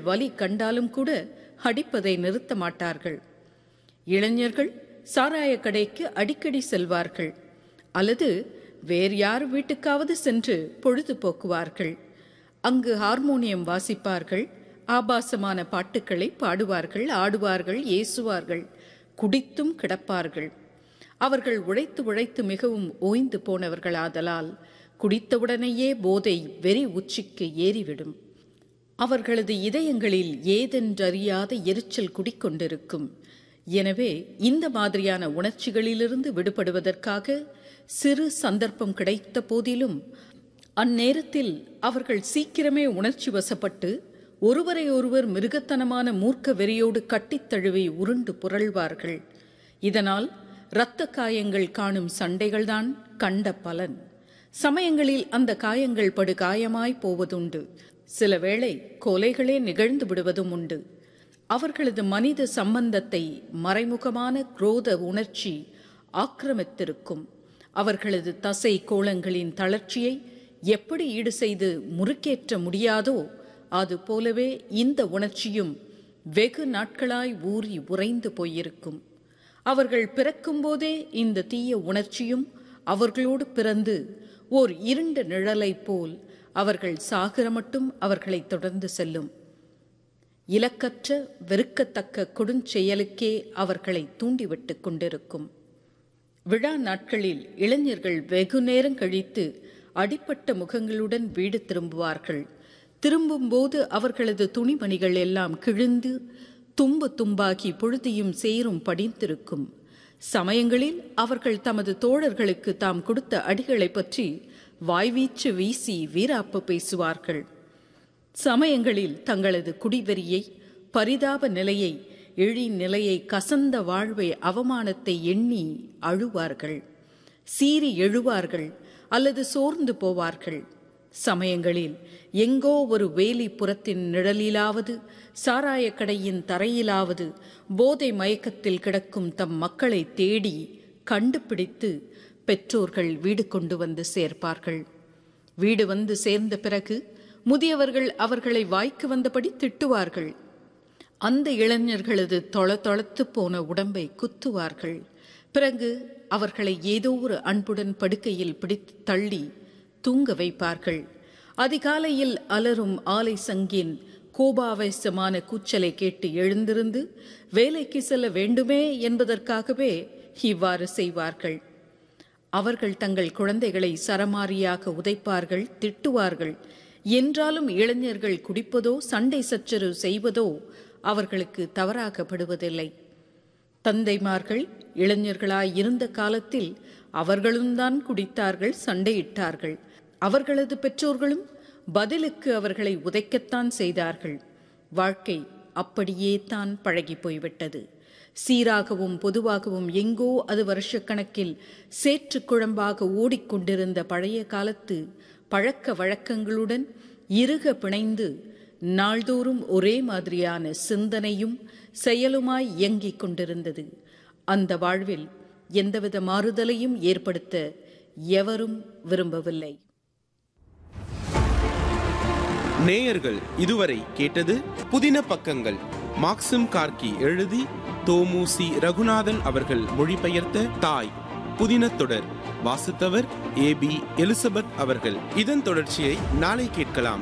வலி கண்டாலும் கூட அடிப்பதை நிறுத்த மாட்டார்கள் இளைஞர்கள் சாராய கடைக்கு அடிக்கடி செல்வார்கள் அல்லது வேறு யார் வீட்டுக்காவது சென்று பொழுது போக்குவார்கள் அங்கு ஹார்மோனியம் வாசிப்பார்கள் ஆபாசமான பாட்டுக்களை பாடுவார்கள் ஆடுவார்கள் ஏசுவார்கள் குடித்தும் கிடப்பார்கள் அவர்கள் உழைத்து உழைத்து மிகவும் ஓய்ந்து போனவர்களாதலால் குடித்தவுடனேயே போதை வெறி உச்சிக்கு ஏறிவிடும் அவர்களது இதயங்களில் ஏதென்றறியாத எரிச்சல் குடிக்கொண்டிருக்கும் எனவே இந்த மாதிரியான உணர்ச்சிகளிலிருந்து விடுபடுவதற்காக சிறு சந்தர்ப்பம் கிடைத்த போதிலும் அந்நேரத்தில் அவர்கள் சீக்கிரமே உணர்ச்சி வசப்பட்டு ஒருவரை ஒருவர் மிருகத்தனமான மூர்க்க வெறியோடு கட்டித் தழுவி உருண்டு புரள்வார்கள் இதனால் இரத்த காயங்கள் காணும் சண்டைகள்தான் கண்ட பலன் சமயங்களில் அந்த காயங்கள் படு காயமாய் போவதுண்டு சில வேளை கொலைகளே நிகழ்ந்து விடுவதும் உண்டு அவர்களது மனித சம்பந்தத்தை மறைமுகமான குரோத உணர்ச்சி ஆக்கிரமித்திருக்கும் அவர்களது தசை கோளங்களின் தளர்ச்சியை எப்படி ஈடு செய்து முறுக்கேற்ற முடியாதோ அது போலவே இந்த உணர்ச்சியும் வெகு நாட்களாய் ஊறி உறைந்து போயிருக்கும் அவர்கள் பிறக்கும்போதே இந்த தீய உணர்ச்சியும் அவர்களோடு பிறந்து ஓர் இருண்ட நிழலைப் போல் அவர்கள் சாகிற மட்டும் அவர்களை தொடர்ந்து செல்லும் இலக்கற்ற வெறுக்கத்தக்க கொடுஞ்செயலுக்கே அவர்களை தூண்டிவிட்டு கொண்டிருக்கும் விழா நாட்களில் இளைஞர்கள் வெகு நேரம் கழித்து அடிப்பட்ட முகங்களுடன் வீடு திரும்புவார்கள் திரும்பும்போது அவர்களது துணிமணிகள் எல்லாம் கிழிந்து தும்பு தும்பாகி புழுதியும் சேரும் படிந்திருக்கும் சமயங்களில் அவர்கள் தமது தோழர்களுக்கு தாம் கொடுத்த அடிகளை பற்றி வாய்வீச்சு வீசி வீராப்பு பேசுவார்கள் சமயங்களில் தங்களது குடிவெறியை பரிதாப நிலையை எழி நிலையை கசந்த வாழ்வை அவமானத்தை எண்ணி அழுவார்கள் சீறி எழுவார்கள் அல்லது சோர்ந்து போவார்கள் சமயங்களில் எங்கோ ஒரு வேலி புறத்தின் நிழலிலாவது சாராயக் கடையின் தரையிலாவது போதை மயக்கத்தில் கிடக்கும் தம் மக்களை தேடி கண்டுபிடித்து பெற்றோர்கள் வீடு கொண்டு வந்து சேர்ப்பார்கள் வீடு வந்து சேர்ந்த பிறகு முதியவர்கள் அவர்களை வாய்க்கு வந்தபடி திட்டுவார்கள் அந்த இளைஞர்களது தொள தொளத்து போன உடம்பை குத்துவார்கள் பிறகு அவர்களை ஏதோ ஒரு அன்புடன் படுக்கையில் பிடித்து தள்ளி தூங்க வைப்பார்கள் அதிகாலையில் அலரும் ஆலை சங்கின் கோபாவேசமான கூச்சலை கேட்டு எழுந்திருந்து வேலைக்கு செல்ல வேண்டுமே என்பதற்காகவே இவ்வாறு செய்வார்கள் அவர்கள் தங்கள் குழந்தைகளை சரமாரியாக உதைப்பார்கள் திட்டுவார்கள் என்றாலும் இளைஞர்கள் குடிப்பதோ சண்டை சச்சரவு செய்வதோ அவர்களுக்கு தவறாகப்படுவதில்லை தந்தைமார்கள் இளைஞர்களாய் இருந்த காலத்தில் அவர்களும் தான் குடித்தார்கள் சண்டையிட்டார்கள் அவர்களது பெற்றோர்களும் பதிலுக்கு அவர்களை உதைக்கத்தான் செய்தார்கள் வாழ்க்கை அப்படியே தான் பழகி போய்விட்டது சீராகவும் பொதுவாகவும் எங்கோ அது வருஷக்கணக்கில் சேற்று குழம்பாக ஓடிக்கொண்டிருந்த பழைய காலத்து பழக்க வழக்கங்களுடன் இறுக பிணைந்து நாள்தோறும் ஒரே மாதிரியான சிந்தனையும் செயலுமாய் இயங்கிக் கொண்டிருந்தது அந்த வாழ்வில் எந்தவித மாறுதலையும் ஏற்படுத்த எவரும் விரும்பவில்லை நேயர்கள் இதுவரை கேட்டது புதின பக்கங்கள் மாக்சிம் கார்கி எழுதி தோமுசி ரகுநாதன் அவர்கள் மொழிபெயர்த்த தாய் புதின தொடர் வாசித்தவர் ஏ பி எலிசபெத் அவர்கள் இதன் தொடர்ச்சியை நாளை கேட்கலாம்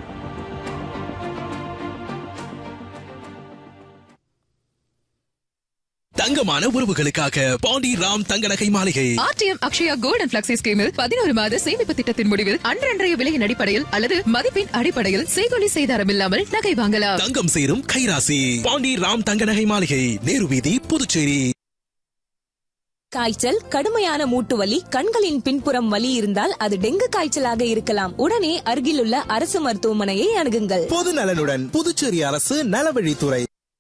தங்கமான உறவுகளுக்காக Pandi Ram Thanga Nagai Maligai RTM Akshaya gold and flexi ஸ்கீமில் பதினோரு மாத சேமிப்பு திட்டத்தின் முடிவில் அன்றன்றைய விலையின் அடிப்படையில் அல்லது மதிப்பின் அடிப்படையில் செய்கொலி செய்தாரம் இல்லாமல் நகை வாங்கலாம் தங்கம் சேரும் கைராசி பாண்டி ராம் தங்க நகை மாளிகை நேரு வீதி புதுச்சேரி காய்ச்சல் கடுமையான மூட்டு வலி கண்களின் பின்புறம் வலி இருந்தால் அது டெங்கு காய்ச்சலாக இருக்கலாம் உடனே அருகிலுள்ள அரசு மருத்துவமனையை அணுகுங்கள் பொது நலனுடன் புதுச்சேரி அரசு நலவழித்துறை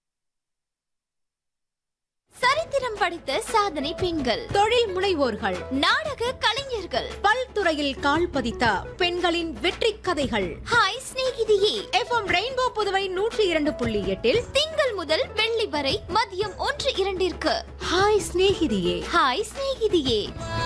சரித்திரம் படைத்த சாதனை பெண்கள் தொழில் முனைவோர்கள் நாடக கலைஞர்கள் பல்துறையில் கால் பதித்த பெண்களின் வெற்றி கதைகள் ஹாய் சிநேகிதியே எஃப்எம் ரெயின்போ புதுவை நூற்றி இரண்டு புள்ளி எட்டில் திங்கள் முதல் வெள்ளி வரை மதியம் ஒன்று இரண்டிற்கு ஹாய் சிநேகிதியே ஹாய் சிநேகிதியே